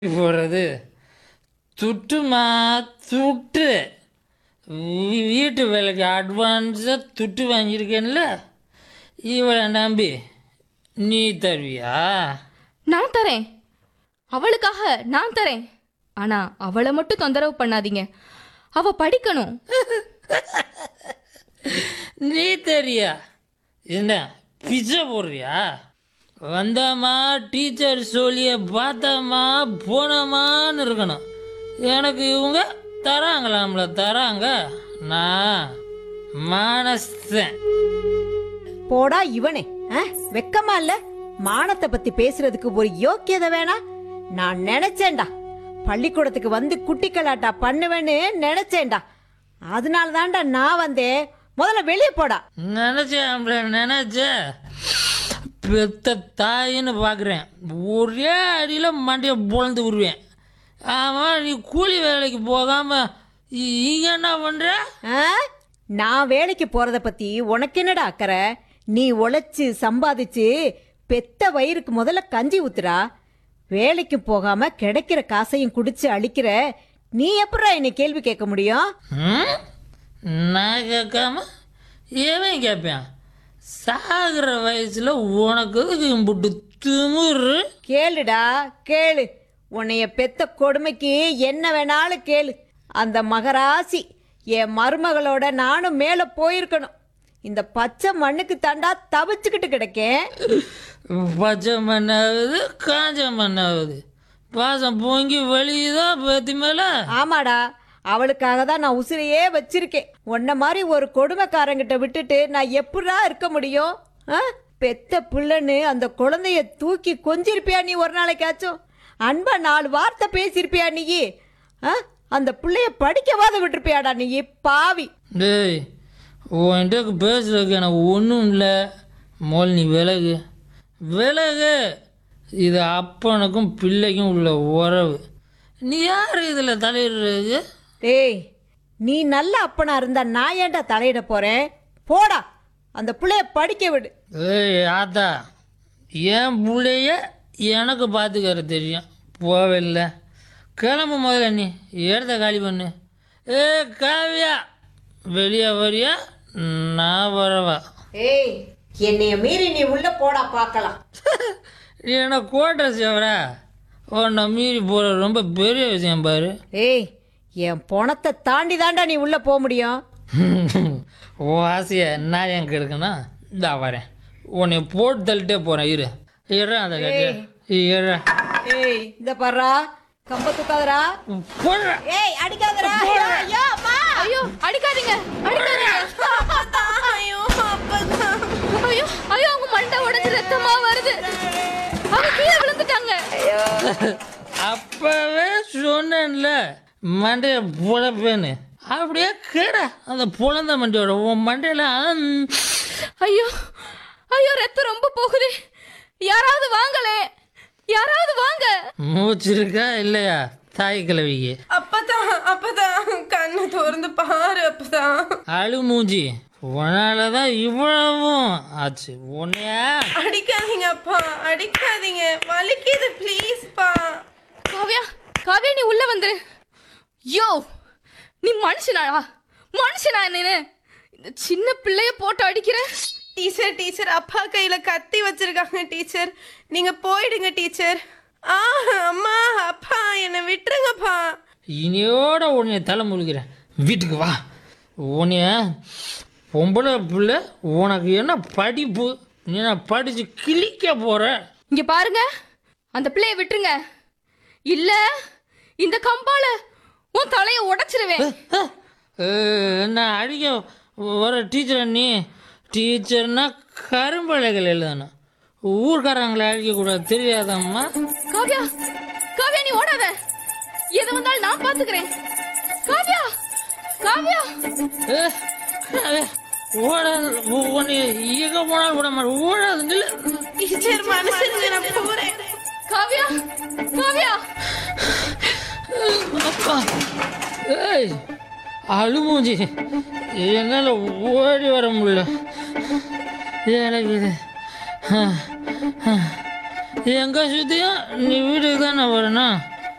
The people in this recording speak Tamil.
போகிறது துட்டுமா துட்டு வீ- வீட்டு வேலைக்கு அட்வான்ஸாக துட்டு வாங்கியிருக்கேன்ல இவளை நம்பி நீ தருவியா நான் தரேன் அவளுக்காக நான் தரேன் ஆனா அவளை மட்டும் தொந்தரவு பண்ணாதீங்க அவ படிக்கணும் நீ தெரியா என்ன பிச்சை போடுறியா வந்தாமா டீச்சர் சொல்லிய பார்த்தாமா போனமான்னு இருக்கணும் எனக்கு இவங்க தராங்களாம்ல தராங்க நான் மானஸ்தன் போடா இவனே ஆ? வெக்கமா இல்ல மானத்தை பத்தி பேசுறதுக்கு ஒரு யோக்கியதை வேணா நான் நினைச்சேன்டா பள்ளிக்கூடத்துக்கு வந்து குட்டி கலாட்டா பண்ணுவேன்னு நினைச்சேன்டா அதனால தான்டா நான் வந்தேன் முதல்ல வெளியே போடா நினச்சேன் நினச்சேன் பெத்த தாயின்னு பார்க்குறேன் ஒரே அடியில் மண்டையை பொழந்து விடுவேன் ஆமாம் நீ கூலி வேலைக்கு போகாமல் இங்கே என்ன பண்ணுற ஆ? நான் வேலைக்கு போறத பத்தி உனக்கு என்னடா அக்கறை நீ உழைச்சு சம்பாதிச்சு பெத்த வயிறுக்கு முதல்ல கஞ்சி ஊத்துடா வேலைக்கு போகாம கிடைக்கிற காசையும் குடிச்சு அழிக்கிற நீ எப்படா என்னை கேள்வி கேட்க முடியும் ம்? நான் கேட்காம ஏவன் கேட்பேன் சாகிற வயசில் உனக்கு எதுக்கு இம்புட்டு திமிரு கேளுடா கேளு உன்னைய பெத்த கொடுமைக்கு என்ன வேணாலும் கேளு அந்த மகராசி என் மருமகளோட நானும் மேலே போயிருக்கணும் இந்த பச்சை மண்ணுக்கு தாண்டா தவிச்சுக்கிட்டு கிடக்கேன் பச்சை மண்ணாகுது காஞ்ச மண்ணாகுது பாசம் பொங்கி வெளியுதா பத்தி மேலே ஆமாடா அவளுக்காக தான் நான் உசிரையே வச்சிருக்கேன் உன்ன மாதிரி ஒரு கொடுமைக்காரங்கிட்ட விட்டுட்டு நான் எப்படா இருக்க முடியும் ஆ? பெத்த பிள்ளைன்னு அந்த குழந்தைய தூக்கி கொஞ்சிருப்பியா நீ ஒரு நாளைக்காச்சும் அன்பா நாலு வார்த்தை பேசியிருப்பியா நீ ஆ? அந்த பிள்ளைய படிக்கவாத விட்டுருப்பியாடா நீ பாவி டேய் உன்கிட்ட பேசுறதுக்கு எனக்கு ஒன்றும் இல்லை மோல் நீ விலகு விலகு இது அப்பனுக்கும் பிள்ளைக்கும் உள்ள உறவு நீ யார் இதில் தலையிடுறது டேய் நீ நல்ல அப்பனா இருந்தா நான் ஏன்டா தலையிட போறேன் போடா அந்த பிள்ளைய படிக்க விடு ஏய் ஆத்தா என் பிள்ளைய எனக்கு பார்த்துக்கற தெரியும் போவில்லை கிளம்பு முதல்ல நீ இடத்த காலி பண்ணு ஏ காவியா வெளியே வரியா நான் வரவா ஏய் என்னைய மீறி நீ உள்ள போடா பார்க்கலாம் நீ என்ன கோட்டை சேவரா உன்னை மீறி போகிற ரொம்ப பெரிய விஷயம் பாரு ஏய் என் பணத்தை தாண்டி தாண்டா நீ உள்ள போக முடியும் ஓ ஆசையை நான் என் கெடுக்கணும் இந்தா வரேன் உன்னை போட்டு தள்ளிட்டே போகிறேன் இரு இரு அந்த கட்டி இரு ஏய் இந்த பாருடா கம்ப தூக்காதடா போடுற ஏய் அடிக்காதடா ஐயோ, ஐயோ அம்மா ஐயோ அடிக்காதீங்க அடிக்காதீங்க ஐயோ அப்பதான் ஐயோ ஐயோ அவங்க மண்டை உடைஞ்சு ரத்தமா வருது அவங்க கீழே விழுந்துட்டாங்க அப்பவே சொன்னேன்ல மண்டைய புழப்பேன்னு அப்படியே கேட அந்த புலந்த மண்டையோட உன் மண்டையில அம், ஐயோ ஐயோ ரத்தம் ரொம்ப போகுது யாராவது வாங்களே யாராவது வாங்க மூச்சு இருக்கா இல்லையா தாய் கிழவிக்கு அப்பதான் அப்பதான் கண்ணை திறந்து பாரு அப்பதான் அழு மூஞ்சி உன்னாலதான் இவ்வளவும் ஆச்சு உன்னையா அடிக்காதீங்க அப்பா அடிக்காதீங்க வலிக்குது ப்ளீஸ் பா காவ்யா காவ்யா நீ உள்ள வந்துரு யோ நீ மனுஷனாடா மனுஷனா நீனு இந்த சின்ன பிள்ளைய போட்டு அடிக்கிற டீச்சர் டீச்சர் அப்பா கையில கத்தி வச்சிருக்காங்க டீச்சர் நீங்க போயிடுங்க டீச்சர் ஆ அம்மா அப்பா என்னை விட்டுருங்கப்பா இனியோட உன்னைய தலை முழுகிறேன் வீட்டுக்கு வா உன்னைய பொம்பளை பிள்ளை உனக்கு என்ன படிப்பு நீ நான் படித்து கிழிக்க போகிற இங்க பாருங்க அந்த பிள்ளைய விட்டுருங்க இல்ல இந்த கம்பால உன் தலைய உடைச்சிருவேன் என்ன அடிக்க வர டீச்சரை நீ டீச்சர்னா கரும்பலைகள் எழுதணும் ஊர்க்காரங்களை அடிக்கக்கூடாது தெரியாதம்மா காவ்யா காவ்யா நீ ஓடாத எது வந்தாலும் நான் பாத்துக்கிறேன் காவ்யா காவ்யா ஏ, காவே, ஓடாது உன்னை எங்கே போனாலும் விட மாட்டேன் ஓடாது நில்லு டீச்சர் மனுஷனுங்க நான் போறேன் காவ்யா காவ்யா அப்பா ஏய் அழுமூஞ்சி என்னால் ஓடி வர முடியல எனக்கு இது எங்கே சுற்றியும் நீ வீட்டுக்கு தானே வரணும்